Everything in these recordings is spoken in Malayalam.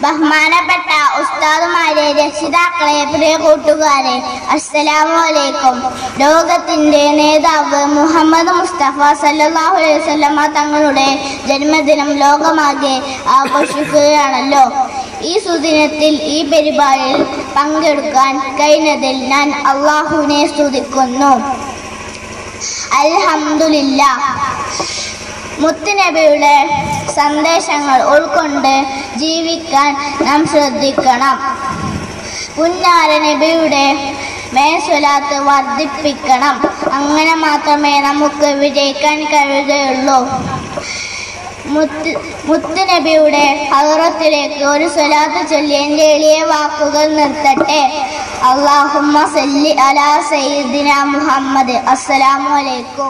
ബഹുമാനപ്പെട്ട ഉസ്താദുമാരെ രക്ഷിതാക്കളെ പ്രിയ കൂട്ടുകാരെ അസ്സലാമു അലൈക്കും ലോകത്തിന്റെ നേതാവ് മുഹമ്മദ് മുസ്തഫ സല്ലല്ലാഹു അലൈഹി വസല്ലമ തങ്ങളുടെ ജന്മദിനം ലോകമാകെ ആഘോഷിക്കുകയാണല്ലോ ഈ സുദിനത്തിൽ ഈ പരിപാടിയിൽ പങ്കെടുക്കാൻ കഴിഞ്ഞതിൽ ഞാൻ അള്ളാഹുവിനെ സ്തുതിക്കുന്നു അൽഹംദുലില്ല മുത്തുനബിയുടെ സന്ദേശങ്ങൾ ഉൾക്കൊണ്ട് ജീവിക്കാൻ നാം ശ്രദ്ധിക്കണം പുന്നാര നബിയുടെ മേസ്വലാത്ത് വർദ്ധിപ്പിക്കണം അങ്ങനെ മാത്രമേ നമുക്ക് വിജയിക്കാൻ കഴിയുകയുള്ളൂ മുത്ത് മുത്തുനബിയുടെ ഹറത്തിലേക്ക് ഒരു സ്വലാത്ത് ചൊല്ലി എൻ്റെ എളിയ വാക്കുകൾ നിർത്തട്ടെ അള്ളാഹുമ്മ സല്ലി അലാ സയ്യിദിന മുഹമ്മദ് അസ്സലാമു അലൈക്കും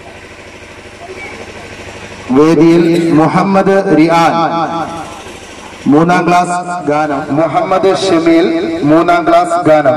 വേദിയിൽ മുഹമ്മദ് റിയാൻ മൂന്നാം ക്ലാസ് ഗാനം മുഹമ്മദ് ഷമീൽ മൂന്നാം ക്ലാസ് ഗാനം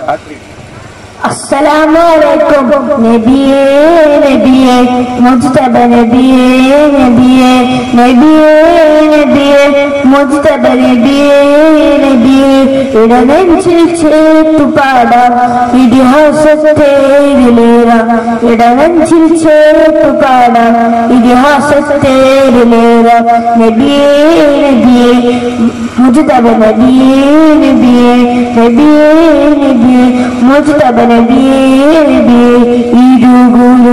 അസ്സലാമലൈക്കും നബിയേ നബിയേ മുജ്തബ നബിയേ നബിയേ നബിയേ നബിയേ മുജ്തബ നബിയേ നബിയേ ഇടനെഞ്ചിൽ ചേർത്തു പാടാം ഇതിഹാസത്തേരിലേറാം ഇടനെഞ്ചിൽ ചേർത്തു പാടാം ഇതിഹാസത്തേരിലേറാം നബിയേ നബിയേ മുജ്തബ നബിയേ നബിയേ നബിയേ നബിയേ മുജ്തബ നബിയേ നബിയേ ഇരുകുരു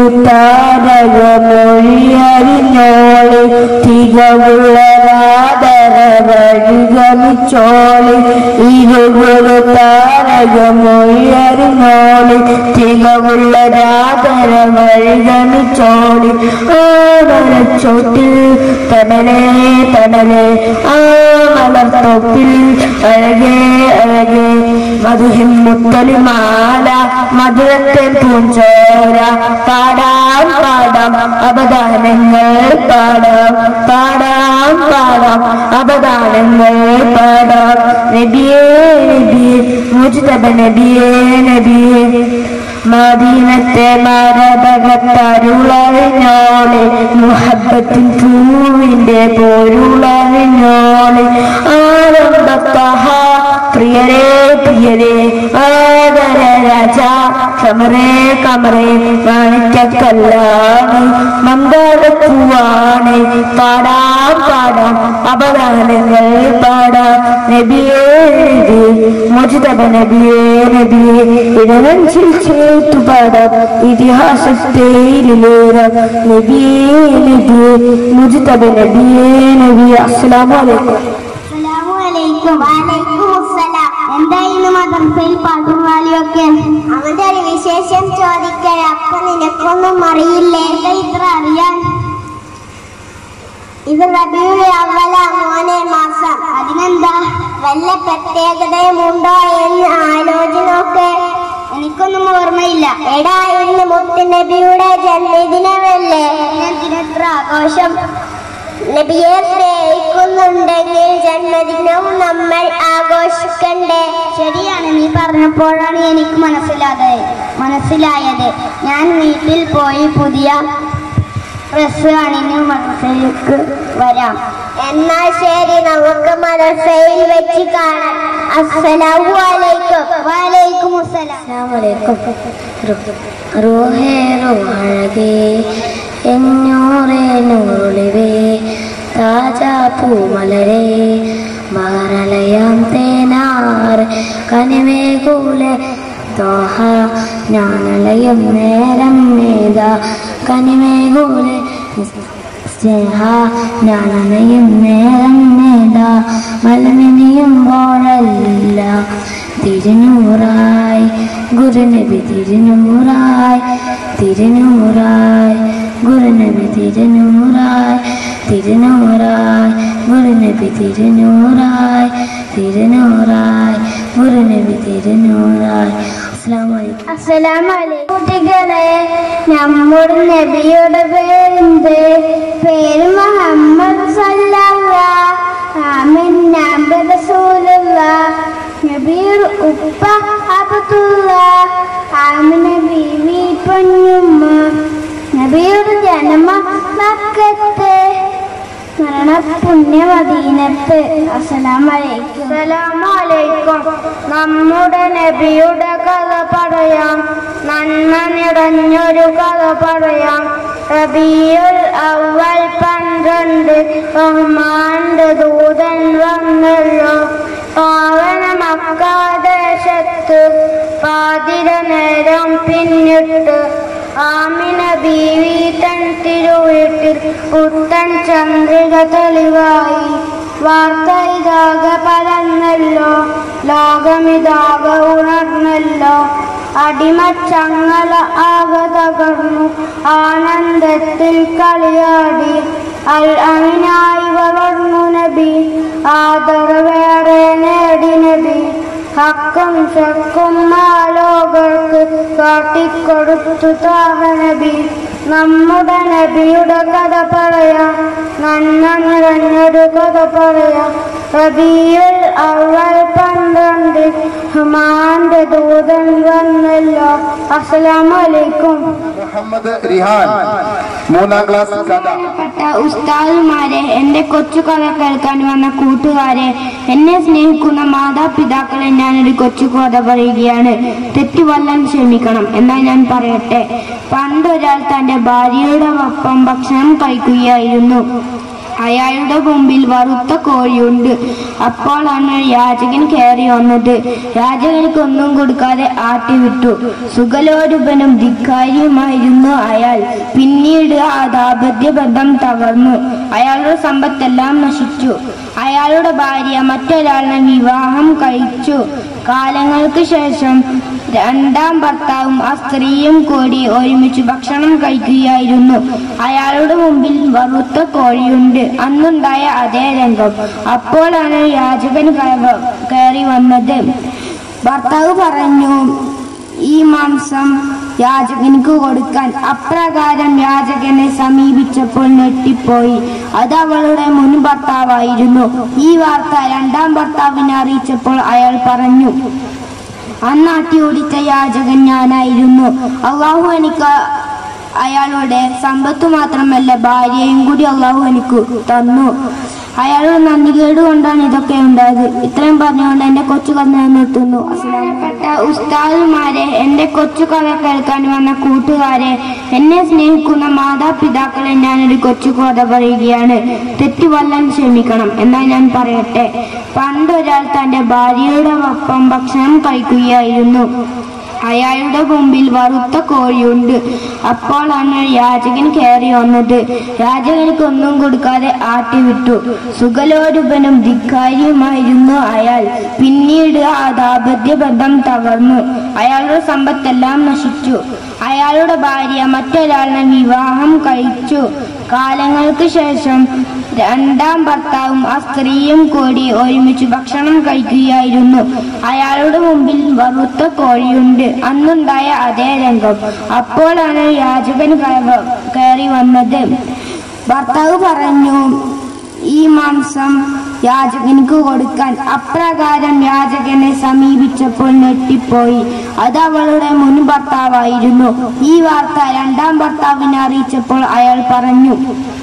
താരകമൊഴിയറിഞ്ഞോളെ തികവുള്ള രാധര വഴിഗമിച്ചോളെ ഇരുകുരു താരകമൊഴിയറിഞ്ഞോളെ തികവുള്ള രാധര വഴിഗമിച്ചോളെ ആവരച്ചോട്ടിൽ തടലേ തടലേ ആ മലർത്തോപ്പിൽ അഴകേ അഴകേ മധുഹിം മുത്തലിമാല മധുരത്തെ പൂഞ്ചോര പാടാം പാടാം അപദാനങ്ങൾ പാടാം പാടാം പാടാം അപദാനങ്ങൾ പാടാം നബിയേ നബിയേ മുജ്തബ നബിയേ നബിയേ മദീനത്തെ മരതകത്തരുളറിഞ്ഞോളെ മുഹബത്തിൻ പൂവിന്റെ പോരുളറിഞ്ഞോളെ ആരംഭത്തഹ പ്രിയരേ പ്രിയരേ ആദര രാജ കമറേ കമറേ മാണിക്കല്ലാണ് മന്ദാരപ്പൂവാണ് പാടാം പാടാം അപദാനങ്ങൾ പാടാം നബിയേ നബി മുജിതബ നബിയേ നബിയേ ഇടനെഞ്ചിൽ ചേർത്തു പാടാം ഇതിഹാസത്തേരിലേറാം നബിയേ നബിയേ മുജിതബ നബിയേ നബി അസ്സലാമു അലൈക്കും അസ്സലാമലൈക്കും വലൈക്കും അസ്സലാം എന്തായിരുന്നു മദർസയിൽ പാട്ടും വാലിയൊക്കെ അവന്റെ ഒരു വിശേഷം ചോദിക്കൽ അപ്പൊ നിനക്കൊന്നും അറിയില്ലേ എന്താ ഇത്ര അറിയാൻ ഇത് റബിയുൽ അവല മോനെ മാസം അതിനെന്താ വല്ല പ്രത്യേകതയും ഉണ്ടോ എന്ന് ആലോചനയൊക്കെ എനിക്കൊന്നും ഓർമ്മയില്ല എടാ ഇന്ന് മുത്ത് നബിയുടെ ജന്മദിനമല്ലേ എന്തിനത്ര ആഘോഷം നബിയെ സ്നേഹിക്കുന്നുണ്ടെങ്കിൽ ജന്മദിനവും നമ്മൾ ആഘോഷിക്കണ്ടേ ശരിയാണ് നീ പറഞ്ഞപ്പോഴാണ് എനിക്ക് മനസ്സിലായത് മനസ്സിലായത് ഞാൻ വീട്ടിൽ പോയി പുതിയ ഡ്രസ് അണിഞ്ഞ് മദ്രസയിലേക്ക് വരാം എന്നാൽ ശരി നമുക്ക് മദ്രസയിൽ വെച്ച് കാണാം അസ്സലാമു അലൈക്കും വലൈക്കും അസ്സലാം റൂഹേ റൂഹഴകേ എന്നൂറേ നൂറുളിവേ താജാ പൂമലരേ മാറളയാം തേനാർ കനിവേകൂലെ ദോഹ ഞാനളയും നേരം മേധ കനിവേകൂലെ സ്നേഹ ഞാനണയും നേരം മേധ മലമിനിയുമ്പോഴല്ല തിരുനൂറായി ഗുരുനബി തിരുനൂറായി തിരുനൂറായി ഗുരുനബി തിരുനൂറായി തിരുനൂറായി ഗുരുനബി തിരുനൂറായി തിരുനൂറായി ഗുരുനബി തിരുനൂറായി അസ്സലാമു അലൈക്കും അസ്സലാമലൈക്കും കുട്ടികളെ നമ്മുടെ നബിയുടെ പേരെന്ത് പേര് മുഹമ്മദ് സല്ലല്ലാഹ് ആമിൻ നബി റസൂലുള്ള നബിയുടെ ഉപ്പ അബ്ദുള്ള ആമിന ബീവി പൊന്നുമ്മ നബിയുടെ ജന്മ മക്കത്ത് മരണ പുണ്യമദീനത്ത് അസ്സലാമലൈക്കും അസ്സലാമലൈക്കും നമ്മുടെ നബിയുടെ കഥ പറയാം നന്മ നിറഞ്ഞൊരു കഥ പറയാം റബിയുൽ അവൽ പന്ത്രണ്ട് റഹ്മാന്റെ ദൂതൻ വന്നല്ലോ പാവന മക്കാദേശത്ത് പാതിര നേരം പിന്നിട്ട് ആമിന ബീവി തൻ തിരുവീട്ടിൽ പുത്തൻ ചന്ദ്രിക തെളിവായി വാർത്ത ഇതാകെ പരന്നല്ലോ ലോകമിതാകെ ഉണർന്നല്ലോ അടിമച്ചങ്ങല ആകെ തകർന്നു ആനന്ദത്തിൽ കളിയാടി അൽ അമിനായി വളർന്നു നബി ആദരവേറെ നേടി നബി ഹക്കും ശക്കും ആലോകർക്ക് കാട്ടിക്കൊടുത്തു താഹ നബി നമ്മുടെ നബിയുടെ കഥ പറയാം നന്മ നിറഞ്ഞൊരു കഥ പറയാം റബിയുൽ അവൽ പന്ത്രണ്ട് ഹുമാന്റെ ദൂതൻ വന്നല്ലോ അസ്സലാമു അലൈക്കും മുഹമ്മദ് റിഹാൻ മൂന്നാം ക്ലാസ് കഥ പ്രിയപ്പെട്ട ഉസ്താദുമാരെ എന്റെ കൊച്ചു കഥ കേൾക്കാൻ വന്ന കൂട്ടുകാരെ എന്നെ സ്നേഹിക്കുന്ന മാതാപിതാക്കളെ ഞാനൊരു കൊച്ചു കഥ പറയുകയാണ് തെറ്റുവല്ലാൻ ക്ഷമിക്കണം എന്നാൽ ഞാൻ പറയട്ടെ പണ്ടൊരാൾ തന്റെ ഭാര്യയുടെ ഒപ്പം ഭക്ഷണം കഴിക്കുകയായിരുന്നു അയാളുടെ മുമ്പിൽ വറുത്ത കോഴിയുണ്ട് അപ്പോഴാണ് യാചകൻ കയറി വന്നത് യാചകനിക്ക് ഒന്നും കൊടുക്കാതെ ആട്ടിവിട്ടു സുഖലോരുപനും ധിക്കാരിയുമായിരുന്നു അയാൾ പിന്നീട് ആ ദാമ്പത്യ ബന്ധം തകർന്നു അയാളുടെ സമ്പത്തെല്ലാം നശിച്ചു അയാളുടെ ഭാര്യ മറ്റൊരാളിനെ വിവാഹം കഴിച്ചു കാലങ്ങൾക്ക് ശേഷം രണ്ടാം ഭർത്താവും ആ സ്ത്രീയും കൂടി ഒരുമിച്ച് ഭക്ഷണം കഴിക്കുകയായിരുന്നു അയാളുടെ മുമ്പിൽ വറുത്ത കോഴിയുണ്ട് അന്നുണ്ടായ അതേ രംഗം അപ്പോഴാണ് യാചകൻ കയ- കയറി വന്നത് ഭർത്താവ് പറഞ്ഞു ഈ മാംസം യാചകനിക്ക് കൊടുക്കാൻ അപ്രകാരം യാചകനെ സമീപിച്ചപ്പോൾ ഞെട്ടിപ്പോയി അത് അവളുടെ മുൻ ഭർത്താവായിരുന്നു ഈ വാർത്ത രണ്ടാം ഭർത്താവിനെ അറിയിച്ചപ്പോൾ അയാൾ പറഞ്ഞു അന്നാട്ടി ഓടിച്ച യാചകൻ ഞാനായിരുന്നു അള്ളാഹു എനിക്ക് അയാളുടെ സമ്പത്ത് മാത്രമല്ല ഭാര്യയും കൂടി അള്ളാഹു എനിക്ക് തന്നു അയാളുടെ നന്ദികേട് കൊണ്ടാണ് ഇതൊക്കെ ഉണ്ടായത് ഇത്രയും പറഞ്ഞുകൊണ്ട് എന്റെ കൊച്ചു കഥ ഞാൻ നിർത്തുന്നു അസ്സലാമപ്പെട്ട ഉസ്താദുമാരെ എന്റെ കൊച്ചു കഥ കേൾക്കാൻ വന്ന കൂട്ടുകാരെ എന്നെ സ്നേഹിക്കുന്ന മാതാപിതാക്കളെ ഞാനൊരു കൊച്ചു കഥ പറയുകയാണ് തെറ്റുവല്ലാൻ ക്ഷമിക്കണം എന്നാൽ ഞാൻ പറയട്ടെ പണ്ടൊരാൾ തന്റെ ഭാര്യയുടെ ഒപ്പം ഭക്ഷണം കഴിക്കുകയായിരുന്നു അയാളുടെ മുമ്പിൽ വറുത്ത കോഴിയുണ്ട് അപ്പോഴാണ് യാചകൻ കയറി വന്നത് യാചകനിക്ക് ഒന്നും കൊടുക്കാതെ ആട്ടിവിട്ടു സുഖലോരുപനും ധിക്കാരിയുമായിരുന്നു അയാൾ പിന്നീട് ആ ദാമ്പത്യ ബന്ധം തകർന്നു അയാളുടെ സമ്പത്തെല്ലാം നശിച്ചു അയാളുടെ ഭാര്യ മറ്റൊരാളിനെ വിവാഹം കഴിച്ചു കാലങ്ങൾക്ക് ശേഷം രണ്ടാം ഭർത്താവും ആ സ്ത്രീയും കൂടി ഒരുമിച്ച് ഭക്ഷണം കഴിക്കുകയായിരുന്നു അയാളുടെ മുമ്പിൽ വറുത്ത കോഴിയുണ്ട് അന്നുണ്ടായ അതേ രംഗം അപ്പോഴാണ് യാചകൻ കയ- കയറി വന്നത് ഭർത്താവ് പറഞ്ഞു ഈ മാംസം യാചകനിക്ക് കൊടുക്കാൻ അപ്രകാരം യാചകനെ സമീപിച്ചപ്പോൾ ഞെട്ടിപ്പോയി അത് അവളുടെ മുൻ ഭർത്താവായിരുന്നു ഈ വാർത്ത രണ്ടാം ഭർത്താവിനെ അറിയിച്ചപ്പോൾ അയാൾ പറഞ്ഞു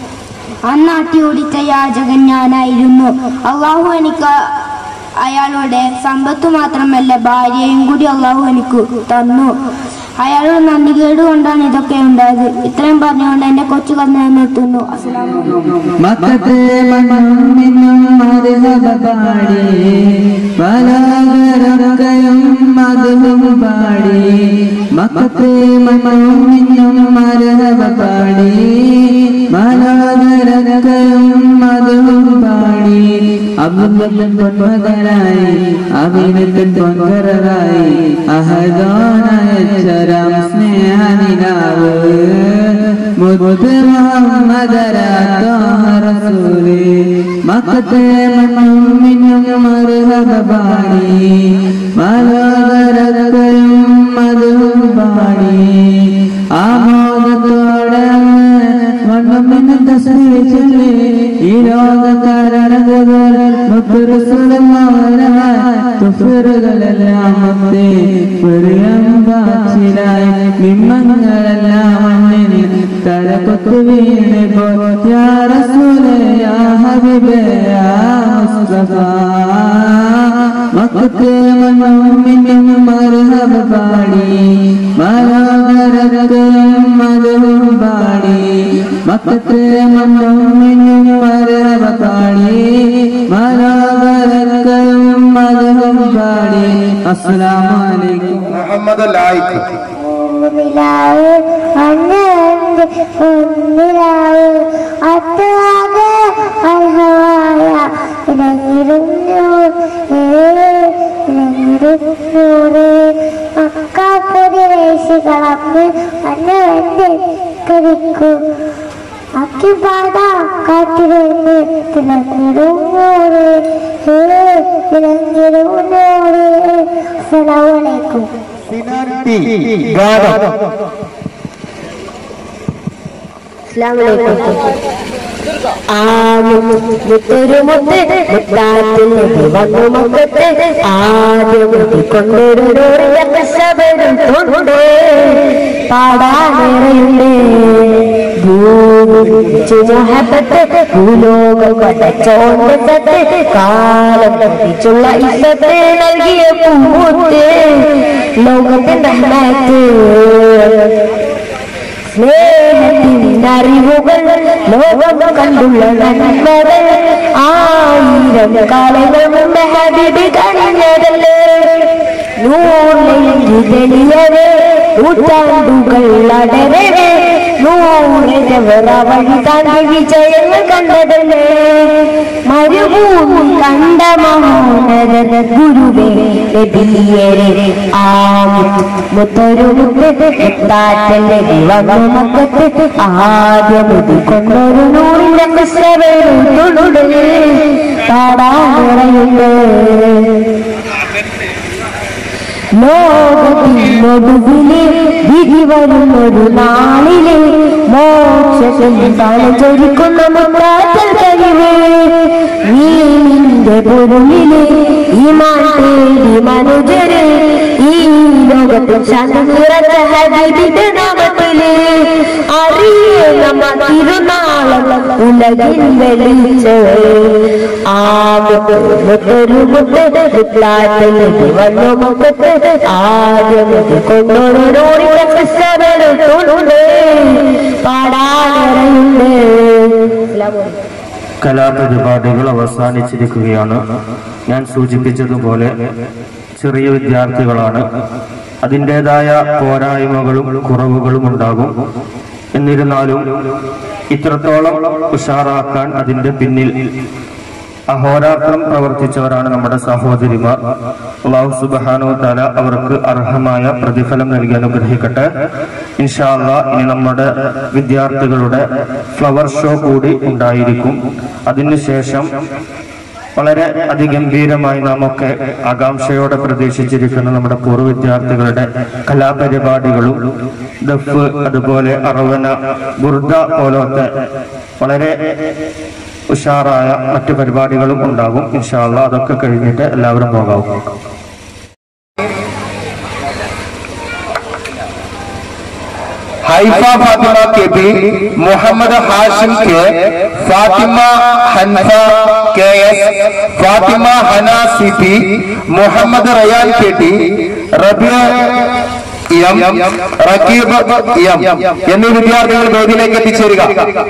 അന്നാട്ടി ഓടിച്ച യാചകൻ ഞാനായിരുന്നു അള്ളാഹു എനിക്ക് അയാളുടെ സമ്പത്ത് മാത്രമല്ല ഭാര്യയും കൂടി അള്ളാഹു എനിക്ക് തന്നു അയാളുടെ നന്ദികേട് കൊണ്ടാണ് ഇതൊക്കെ ഉണ്ടായത് ഇത്രയും പറഞ്ഞുകൊണ്ട് എന്റെ കൊച്ചു കഥ ഞാൻ നിർത്തുന്നു അസ്സലാമു അലൈക്കും. മക്കത്തെ മണ്ണിന്നും മധുഹബാടി പലകരക്കയും മധുഹം പാടി മക്കത്തെ മണ്ണിന്നും മധുഹബാടി പലകരക്കയും മധുഹം പാടി അബ്ദുൽ പൊന്മകനായി അഭിനത്തൻ പൊൻകറായി അഹദോനായ ചരം സ്നേഹനിലാവ് മുത്ത് മുഹമ്മദരസൂലേ മക്കത്തെ മണ്ണുമിനും മറുഹബാണി മലോകരകയും മധുവും പാടി ആമോദത്തോടെ മണ്ണുമിനും തസ്രീ ചൊല്ലി ഈ ലോകക്കാരണകൾ തുഫറുകളെല്ലാം മുത്തേ പ്രിയംബാച്ചിലായി മിമ്മങ്ങളെല്ലാം മണ്ണിൽ തലകൊത്തു വീണപ്പോൾ യാ റസൂലേ യാ ഹബീബേ യാ മുസ്തഫ മക്കത്തെ മണ്ണും മിന്നും മർഹബ പാടി മലകരത്തെ മധുവും പാടി മക്കത്തെ മണ്ണും മിന്നും മർഹബ പാടി മലകരത്തെ മധുവും പാടി അസ്സലാമു അലൈക്കും മുഹമ്മദ് ലായിക്ക് നിലാവ് അന്നണ്ട് ഒന്നിലാവ് അത്താകെ അർഹമായ ഇടങ്ങിരുന്നു ഇടങ്ങിരുന്നൂറ് മക്കാപ്പൊതിവേശികളന്ന് അന്നവന്റെ കരിക്കു അക്കിപാത കാത്തിരുന്ന് തിളങ്ങിരുന്നൂറ് തിളങ്ങിരുന്നൂറ് അസ്സലാമലൈക്കും ടി ഗാനം മുത്തൊരു മുത്ത് മുത്താത്തിൽ വന്നു മുക്കത്ത് ആദ്യം കൊണ്ടൊരു ശബരം കൊണ്ട് പാടാനേറെയുണ്ട് ഭൂമിഹബത്ത് ഭൂലോകം പടച്ചോണ്ട് സത്ത് കാലം പറ്റിച്ചുള്ള ഇസത്ത് നൽകിയ പൂമുത്ത് ലോകത്തിന്റെ റഹ്മത്ത് സ്നേഹത്തിൻ്റെ അറിവുകൾ ലോകം കണ്ടുള്ള നന്മകൾ ആയിരം കാലങ്ങൾ മുമ്പ് ഹബീബ് കഴിഞ്ഞതല്ലേ നൂറിലെങ്കിൽ തെളിയവേ നൂറ്റാണ്ടുകൾ അടരവേ നൂറിനവർ വഴി താണ്ടി വിജയങ്ങൾ കണ്ടതല്ലേ മരുഭൂമി കണ്ട മഹോന്നത ഗുരുവേ നബിയരെ ആ മുത്തൊരു മുത്ത് മുത്താറ്റല്ലേ വന്നു മക്കത്ത് ആദ്യം മുതി കൊണ്ടൊരു നൂറിന്റെ കുശ്രവേടുണ്ട് പാടാനുറയുണ്ട് ലോകത്തിനൊടുവിലെ വിധി വരുന്നൊരു നാളിലെ മോക്ഷത്തിൽ തലചൊരിക്കുന്ന മുത്താറ്റൽ കഴിവ് നീന്റെ പൊരുളിലെ ഈമാൻ തേടി മനുജര് ഈ ലോകത്തിൽ ശാന്തി നിറച്ച ഹബീബിന്റെ നാമത്തില് അറിയുന്ന തിരുനാളം ഉലകിൻ വെളിച്ച് ആ മുത്തൊരു മുത്ത് മുത്താറ്റൽ വന്നു മുക്കത്ത് ആദ്യം കൊണ്ടോരോടി പാടാനുണ്ട് കലാപരിപാടികൾ അവസാനിച്ചിരിക്കുകയാണ് ഞാൻ സൂചിപ്പിച്ചതുപോലെ ചെറിയ വിദ്യാർത്ഥികളാണ് അതിൻ്റെതായ പോരായ്മകളും കുറവുകളും ഉണ്ടാകും എന്നിരുന്നാലും ഇത്രത്തോളം ഉഷാറാക്കാൻ അതിൻ്റെ പിന്നിൽ അഹോരാത്രം പ്രവർത്തിച്ചവരാണ് നമ്മുടെ സഹോദരിമാർ അള്ളാഹു സുബാനോ തല അവർക്ക് അർഹമായ പ്രതിഫലം നൽകി അനുഗ്രഹിക്കട്ടെ ഇൻഷാല്ല ഇനി നമ്മുടെ വിദ്യാർത്ഥികളുടെ ഫ്ലവർ ഷോ കൂടി ഉണ്ടായിരിക്കും അതിനുശേഷം വളരെ അതിഗംഭീരമായി നാം ഒക്കെ ആകാംക്ഷയോടെ പ്രതീക്ഷിച്ചിരിക്കുന്ന നമ്മുടെ പൂർവ്വ വിദ്യാർത്ഥികളുടെ കലാപരിപാടികളും ദഫ് അതുപോലെ അറവന ബുർദ പോലത്തെ വളരെ ഉഷാറായ മറ്റു പരിപാടികളും ഉണ്ടാകും ഇൻഷാല്ല അതൊക്കെ കഴിഞ്ഞിട്ട് എല്ലാവരും പോകാവും Haifa Fathima K P Muhammad Hashim K Fathima Hanfa K S Fathima Hana C P Muhammad Rayan K T Rabiya M Raqeeb M എന്നീ വിദ്യാർത്ഥികൾ വേദിയിലേക്ക് എത്തിച്ചേരുക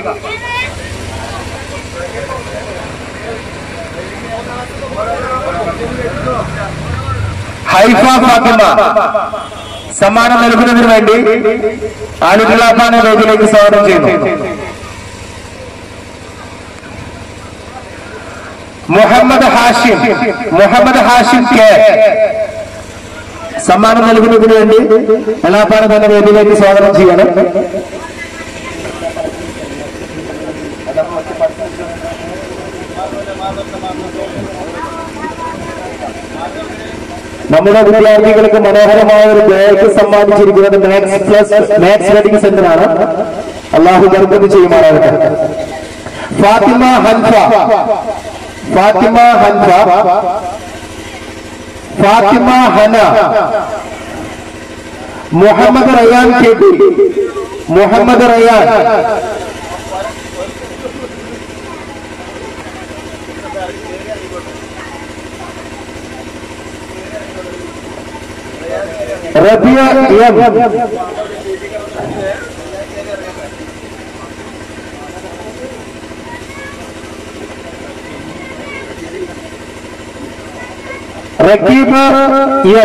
ഹൈഫ ഫാത്തിമ സമ്മാനം നൽകുന്നതിന് വേണ്ടി ആലുകളാപ്പാനെ വേദിയിലേക്ക് സ്വാഗതം ചെയ്യുന്നു മുഹമ്മദ് ഹാഷിം മുഹമ്മദ് ഹാഷിം കെ സമ്മാനം നൽകുന്നതിന് വേണ്ടി എളാപ്പാനെ തന്നെ വേദിയിലേക്ക് സ്വാഗതം ചെയ്യണം നമ്മുടെ വിദ്യാർത്ഥികൾക്ക് മനോഹരമായ ഒരു ബാഗ് സമ്മാനിച്ചിരിക്കുന്നത് Max Plus Max wedding centre ആണ് അള്ളാഹു ബർക്കത്ത് ചെയ്യുമാറാകട്ടെ Fathima Hanfa Fathima Hanfa Fathima Hana Muhammad Rayan K T Muhammad Rayan Rabiya M Raqeeba M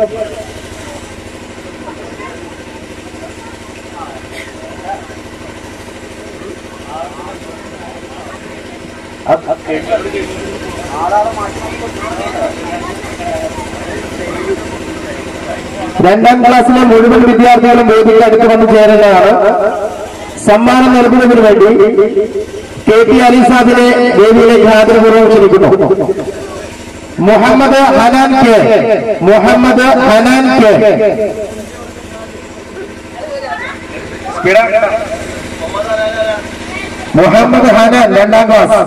രണ്ടാം ക്ലാസ്സിലെ മുഴുവൻ വിദ്യാർത്ഥികളും വേദിക്ക് അടുത്ത് വന്ന് ചേരേണ്ടതാണ് സമ്മാനം നൽകുന്നതിന് വേണ്ടി കെ ടി അലിസാദിനെ വേദിയിലേക്ക് ആദരപൂർവ്വം ക്ഷണിക്കുന്നു മുഹമ്മദ് ഹനാൻ കെ മുഹമ്മദ് ഹനാൻ കെ മുഹമ്മദ് ഹനാൻ രണ്ടാം ക്ലാസ്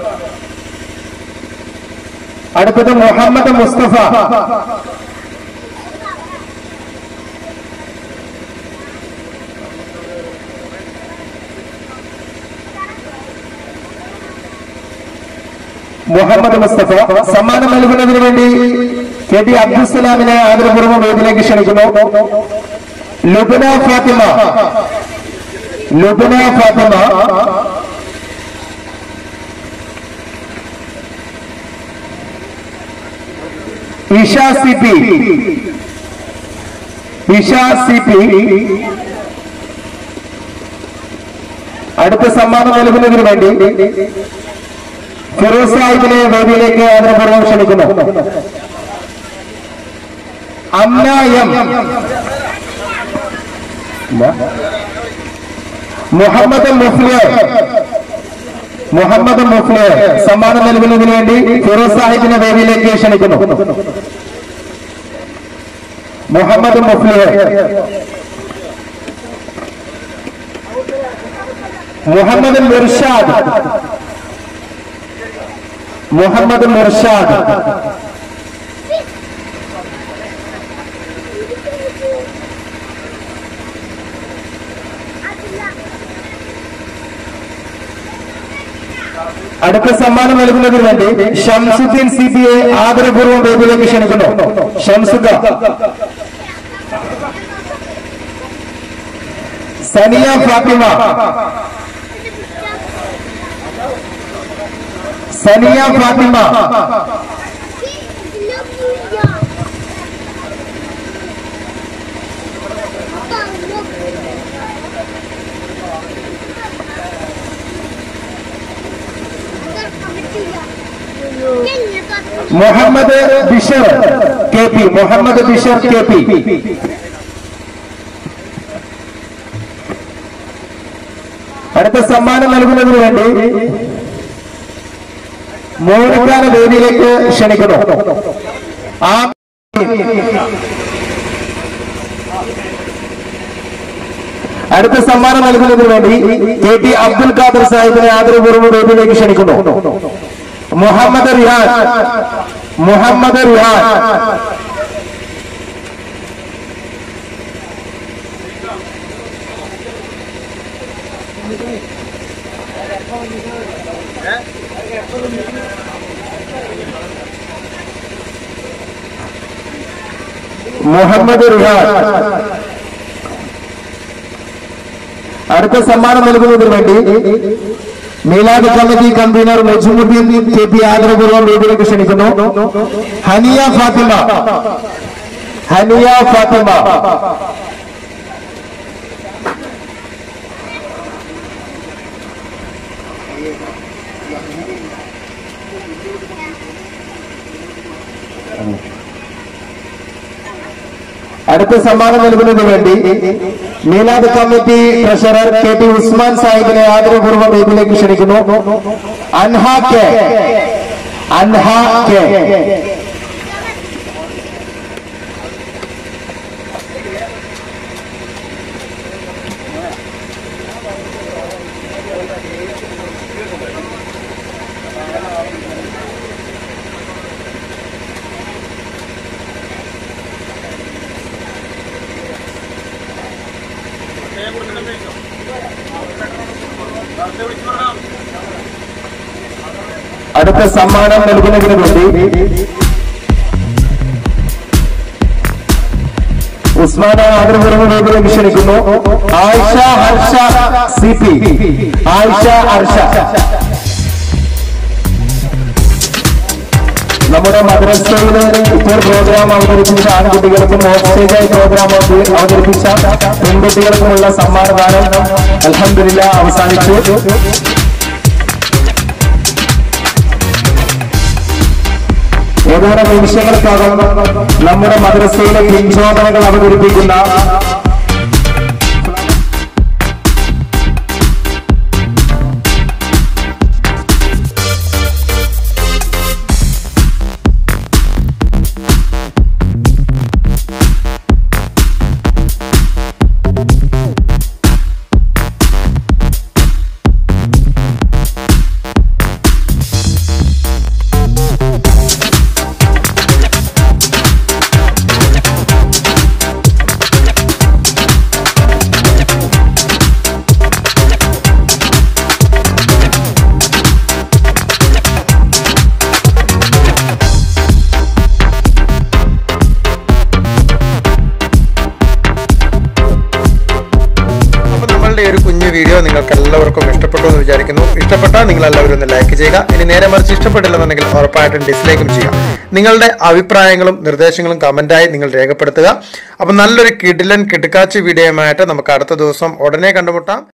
അടുത്തത് മുഹമ്മദ് മുസ്തഫ മുഹമ്മദ് മുസ്തഫ സമ്മാനം നൽകുന്നതിന് വേണ്ടി കെ ടി അബ്ദുസലാമിനെ ആദരപൂർവ്വം വേദിയിലേക്ക് ക്ഷണിക്കുന്നു Lubana Fathima Lubana Fathima Isha C P Isha C P അടുത്ത സമ്മാനം നൽകുന്നതിന് വേണ്ടി ഫിറോസ് സാഹിബിനെ വേദിയിലേക്ക് ആദരപൂർവ്വം ക്ഷണിക്കുന്നു അമ്ന എം മുഹമ്മദ് മുഫ്ലിയർ മുഹമ്മദ് മുഫ്ലിയർ സമ്മാനം നൽകുന്നതിന് വേണ്ടി ഫിറോസ് സാഹിബിനെ വേദിയിലേക്ക് ക്ഷണിക്കുന്നു മുഹമ്മദ് മുഫ്ലിയർ മുഹമ്മദ് മുർഷാദ് മുഹമ്മദ് മുർഷാദ് അടുത്ത സമ്മാനം നൽകുന്നതിന് വേണ്ടി ഷംസുദ്ദീൻ സി പി എ ആദരപൂർവ്വം വേദിയിലേക്ക് ക്ഷണിക്കുന്നു ഷംസുദ്ദ Saniya Fathima Saniya Fathima Muhammad Bishar K P Muhammad Bishar K P അടുത്ത സമ്മാനം നൽകുന്നതിന് വേണ്ടി മോണിക്കാന വേദിയിലേക്ക് ക്ഷണിക്കുന്നു ആ അടുത്ത സമ്മാനം നൽകുന്നതിന് വേണ്ടി കെ ടി അബ്ദുൽ ഖാദർ സാഹിബിനെ ആദരപൂർവ്വം വേദിയിലേക്ക് ക്ഷണിക്കുന്നു മുഹമ്മദ് റിഹാൻ മുഹമ്മദ് റിഹാൻ മുഹമ്മദ് റിഹാൻ അടുത്ത സമ്മാനം നൽകുന്നതിന് വേണ്ടി Milad committee convener Najumuddeen K P ആദരപൂർവ്വം വേദിയിലേക്ക് ക്ഷണിക്കുന്നു ഹനിയ ഫാത്തിമ ഹനിയ ഫാത്തിമ അടുത്ത സമ്മാനം നൽകുന്നതിന് വേണ്ടി Milad committee treasurer K T Usman സാഹിബിനെ ആദരപൂർവ്വം വേദിയിലേക്ക് ക്ഷണിക്കുന്നു അൻഹ കെ അൻഹ കെ അടുത്ത സമ്മാനം നൽകുന്നതിന് വേണ്ടി ഉസ്മാനെ ആദരപൂർവ്വം വേദിയിലേക്ക് ക്ഷണിക്കുന്നു ആയിഷ ഹർഷ സി പി ആയിഷ ഹർഷ നമ്മുടെ മദ്രസയിൽ ഇപ്പോൾ പ്രോഗ്രാം അവതരിപ്പിച്ച ആൺകുട്ടികൾക്കും ഓഫ്സ്റ്റേജായി പ്രോഗ്രാം അവത- അവതരിപ്പിച്ച പെൺകുട്ടികൾക്കുമുള്ള സമ്മാനദാനം അലഹമില്ല അവസാനിച്ചു ഏതാനും നിമിഷങ്ങൾക്കകം നമ്മുടെ മദ്രസയിലെ പിൻചോദനകൾ അവതരിപ്പിക്കുന്ന അപ്പോൾ നമ്മളുടെ ഈ ഒരു കുഞ്ഞു വീഡിയോ നിങ്ങൾക്ക് എല്ലാവർക്കും ഇഷ്ടപ്പെട്ടു എന്ന് വിചാരിക്കുന്നു ഇഷ്ടപ്പെട്ടാൽ നിങ്ങൾ എല്ലാവരും ഒന്ന് ലൈക്ക് ചെയ്യുക ഇനി നേരെ മറിച്ച് ഇഷ്ടപ്പെട്ടില്ലെന്നുണ്ടെങ്കിൽ ഉറപ്പായിട്ടും ഡിസ്ലൈക്കും ചെയ്യുക നിങ്ങളുടെ അഭിപ്രായങ്ങളും നിർദ്ദേശങ്ങളും കമന്റായി നിങ്ങൾ രേഖപ്പെടുത്തുക അപ്പോൾ നല്ലൊരു കിടിലൻ കിടുക്കാച്ചി വീഡിയോയുമായിട്ട് നമുക്ക് അടുത്ത ദിവസം ഉടനെ കണ്ടുമുട്ടാം